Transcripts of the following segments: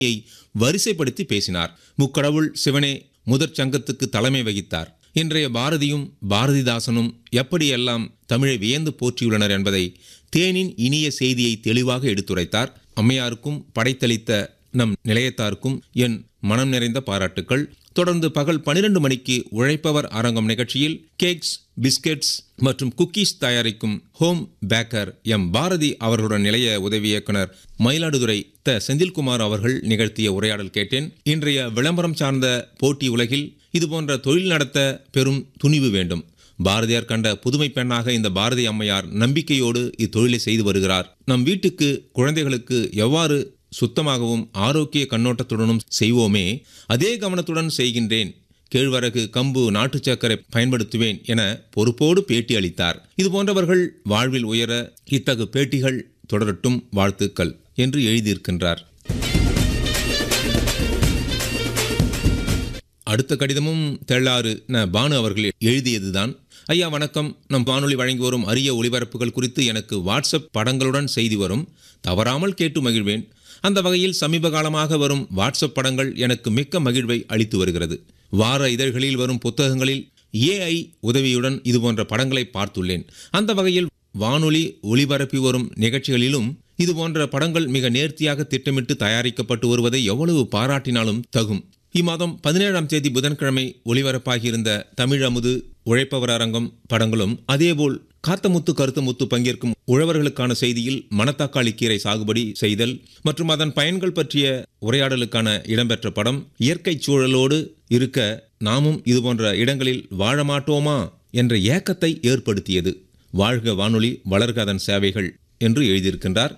யை வரிசைப்படுத்தி பேசினார் முக்கடவுள் சிவனே முதற் சங்கத்துக்கு தலைமை வகித்தார் இன்றைய பாரதியும் பாரதிதாசனும் எப்படியெல்லாம் தமிழை வியந்து போற்றியுள்ளனர் என்பதை தேனின் இனிய செய்தியை தெளிவாக எடுத்துரைத்தார் அம்மையாருக்கும் படைத்தளித்த நம் நிலையத்தாருக்கும் என் மனம் நிறைந்த பாராட்டுக்கள் தொடர்ந்து பகல் பனிரெண்டு மணிக்கு உழைப்பவர் அரங்கம் நிகழ்ச்சியில் கேக்ஸ் பிஸ்கெட்ஸ் மற்றும் குக்கீஸ் தயாரிக்கும் ஹோம் பேக்கர் எம் பாரதி அவர்களுடன் நிலைய உதவி இயக்குனர் மயிலாடுதுறை த செந்தில்குமார் அவர்கள் நிகழ்த்திய உரையாடல் கேட்டேன் இன்றைய விளம்பரம் சார்ந்த போட்டி உலகில் இதுபோன்ற தொழில் நடத்த பெரும் துணிவு வேண்டும் பாரதியார் கண்ட புதுமை பெண்ணாக இந்த பாரதி அம்மையார் நம்பிக்கையோடு இத்தொழிலை செய்து வருகிறார் நம் வீட்டுக்கு குழந்தைகளுக்கு எவ்வாறு சுத்தமாகவும் ஆரோக்கிய கண்ணோட்டத்துடனும் செய்வோமே அதே கவனத்துடன் செய்கின்றேன் கேழ்வரகு கம்பு நாட்டு சர்க்கரை பயன்படுத்துவேன் என பொறுப்போடு பேட்டி அளித்தார் இதுபோன்றவர்கள் வாழ்வில் உயர இத்தகு பேட்டிகள் தொடரட்டும் வாழ்த்துக்கள் என்று எழுதியிருக்கின்றார் அடுத்த கடிதமும் தெள்ளாறு ந பானு அவர்கள் எழுதியதுதான் ஐயா வணக்கம் நம் வானொலி வழங்கி வரும் அரிய ஒளிபரப்புகள் குறித்து எனக்கு வாட்ஸ்அப் படங்களுடன் செய்தி வரும் தவறாமல் கேட்டு மகிழ்வேன் அந்த வகையில் சமீப காலமாக வரும் வாட்ஸ்அப் படங்கள் எனக்கு மிக்க மகிழ்வை அளித்து வருகிறது வார இதழ்களில் வரும் புத்தகங்களில் ஏஐ உதவியுடன் இதுபோன்ற படங்களை பார்த்துள்ளேன் அந்த வகையில் வானொலி ஒளிபரப்பி வரும் நிகழ்ச்சிகளிலும் இதுபோன்ற படங்கள் மிக நேர்த்தியாக திட்டமிட்டு தயாரிக்கப்பட்டு வருவதை எவ்வளவு பாராட்டினாலும் தகும் இம்மாதம் பதினேழாம் தேதி புதன்கிழமை ஒளிபரப்பாகியிருந்த தமிழ் அமுது உழைப்பவர் அரங்கம் படங்களும் அதேபோல் காத்தமுத்து கருத்தமுத்து பங்கேற்கும் உழவர்களுக்கான செய்தியில் மணத்தக்காளி கீரை சாகுபடி செய்தல் மற்றும் அதன் பயன்கள் பற்றிய உரையாடலுக்கான இடம்பெற்ற படம் இயற்கை சூழலோடு இருக்க நாமும் இதுபோன்ற இடங்களில் வாழ மாட்டோமா என்ற ஏக்கத்தை ஏற்படுத்தியது வாழ்க வானொலி வளர்க அதன் சேவைகள் என்று எழுதியிருக்கின்றார்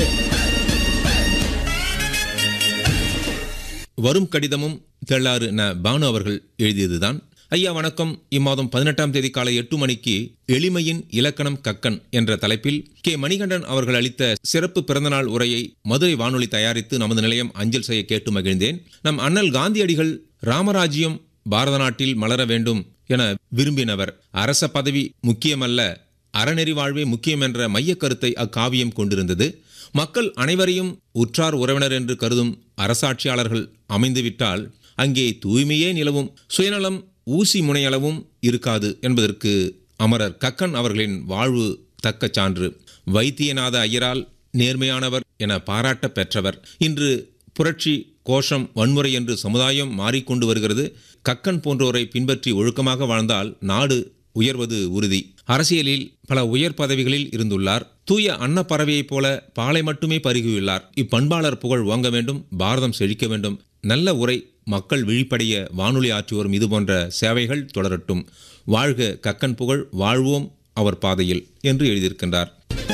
வரும் கடிதமும் தெள்ளாறு ந பானு அவர்கள் எழுதியதுதான் ஐயா வணக்கம் இம்மாதம் பதினெட்டாம் தேதி காலை எட்டு மணிக்கு எளிமையின் இலக்கணம் கக்கன் என்ற தலைப்பில் கே மணிகண்டன் அவர்கள் அளித்த சிறப்பு பிறந்தநாள் உரையை மதுரை வானொலி தயாரித்து நமது நிலையம் அஞ்சல் செய்ய கேட்டு மகிழ்ந்தேன் நம் அண்ணல் காந்தியடிகள் ராமராஜ்யம் பாரத நாட்டில் மலர வேண்டும் என விரும்பினவர் அரச பதவி முக்கியமல்ல அறநெறி வாழ்வே முக்கியம் என்ற மையக் கருத்தை அக்காவியம் கொண்டிருந்தது மக்கள் அனைவரையும் உற்றார் உறவினர் என்று கருதும் அரசாட்சியாளர்கள் அமைந்துவிட்டால் அங்கே தூய்மையே நிலவும் சுயநலம் ஊசி முனையளவும் இருக்காது என்பதற்கு அமரர் கக்கன் அவர்களின் வாழ்வு தக்க சான்று வைத்தியநாத ஐயரால் நேர்மையானவர் என பாராட்ட பெற்றவர் இன்று புரட்சி கோஷம் வன்முறை என்று சமுதாயம் மாறிக்கொண்டு வருகிறது கக்கன் போன்றோரை பின்பற்றி ஒழுக்கமாக வாழ்ந்தால் நாடு உயர்வது உறுதி அரசியலில் பல உயர் பதவிகளில் இருந்துள்ளார் தூய அன்னப்பறவையைப் போல பாலை மட்டுமே பருகியுள்ளார் இப்பண்பாளர் புகழ் ஓங்க வேண்டும் பாரதம் செழிக்க வேண்டும் நல்ல உரை மக்கள் விழிப்படைய வானொலி ஆற்றி வரும் இதுபோன்ற சேவைகள் தொடரட்டும் வாழ்க கக்கன் புகழ் வாழ்வோம் அவர் பாதையில் என்று எழுதியிருக்கின்றார்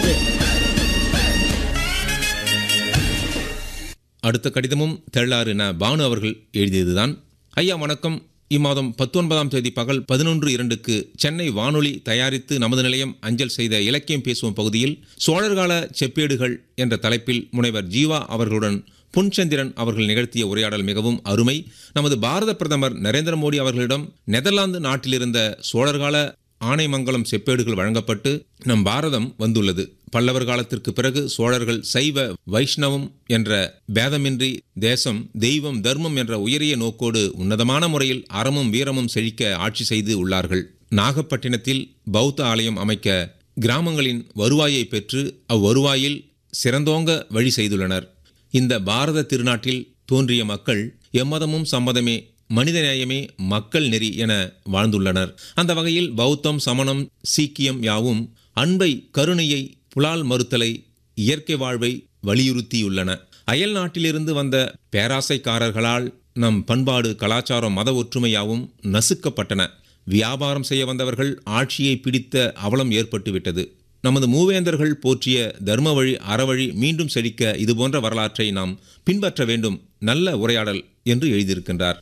அடுத்த கடிதமும் தெள்ளாறு ந பானு அவர்கள் எழுதியதுதான் ஐயா வணக்கம் இம்மாதம் பத்தொன்பதாம் தேதி பகல் பதினொன்று இரண்டுக்கு சென்னை வானொலி தயாரித்து நமது நிலையம் அஞ்சல் செய்த இலக்கியம் பேசும் பகுதியில் சோழர்கால செப்பேடுகள் என்ற தலைப்பில் முனைவர் ஜீவா அவர்களுடன் பொன்சந்திரன் அவர்கள் நிகழ்த்திய உரையாடல் மிகவும் அருமை நமது பாரத பிரதமர் நரேந்திர மோடி அவர்களிடம் நெதர்லாந்து நாட்டிலிருந்த சோழர்கால ஆனைமங்கலம் செப்பேடுகள் வழங்கப்பட்டு நம் பாரதம் வந்துள்ளது பல்லவர் காலத்திற்கு பிறகு சோழர்கள் சைவ வைஷ்ணவம் என்ற பேதமின்றி தேசம் தெய்வம் தர்மம் என்ற உயரிய நோக்கோடு உன்னதமான முறையில் அறமும் வீரமும் செழிக்க ஆட்சி செய்து உள்ளார்கள் நாகப்பட்டினத்தில் பௌத்த ஆலயம் அமைக்க கிராமங்களின் வருவாயை பெற்று அவ்வருவாயில் சிறந்தோங்க வழி செய்துள்ளனர் இந்த பாரத திருநாட்டில் தோன்றிய மக்கள் எம்மதமும் சம்மதமே மனிதநேயமே மக்கள் நெறி என வாழ்ந்துள்ளனர் அந்த வகையில் பௌத்தம் சமணம் சீக்கியம் யாவும் அன்பை கருணையை புலால் மறுத்தலை இயற்கை வாழ்வை வலியுறுத்தியுள்ளன அயல் நாட்டிலிருந்து வந்த பேராசைக்காரர்களால் நம் பண்பாடு கலாச்சாரம் மத ஒற்றுமையாவும் நசுக்கப்பட்டன வியாபாரம் செய்ய வந்தவர்கள் ஆட்சியை பிடித்த அவலம் ஏற்பட்டுவிட்டது நமது மூவேந்தர்கள் போற்றிய தர்ம வழி அறவழி மீண்டும் செழிக்க இதுபோன்ற வரலாற்றை நாம் பின்பற்ற வேண்டும் நல்ல உரையாடல் என்று எழுதியிருக்கின்றார்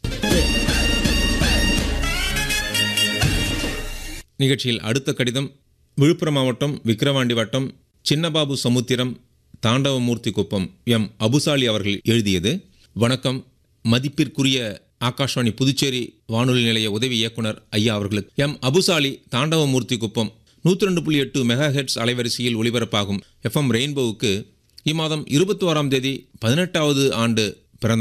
நிகழ்ச்சியில் அடுத்த கடிதம் விழுப்புரம் மாவட்டம் விக்கிரவாண்டி வட்டம் சின்னபாபு சமுத்திரம் தாண்டவமூர்த்தி குப்பம் எம் அபுசாலி அவர்கள் எழுதியது வணக்கம் மதிப்பிற்குரிய ஆகாஷ்வாணி புதுச்சேரி வானொலி நிலைய உதவி இயக்குனர் ஐயா அவர்களுக்கு எம் அபுசாலி தாண்டவமூர்த்தி குப்பம் நூற்றி ரெண்டு புள்ளி எட்டு மெகா ஹெட்ஸ் அலைவரிசையில் ஒலிபரப்பாகும் எஃப்எம் ரெயின்போவுக்கு இம்மாதம் இருபத்தி ஓராம் தேதி பதினெட்டாவது ஆண்டு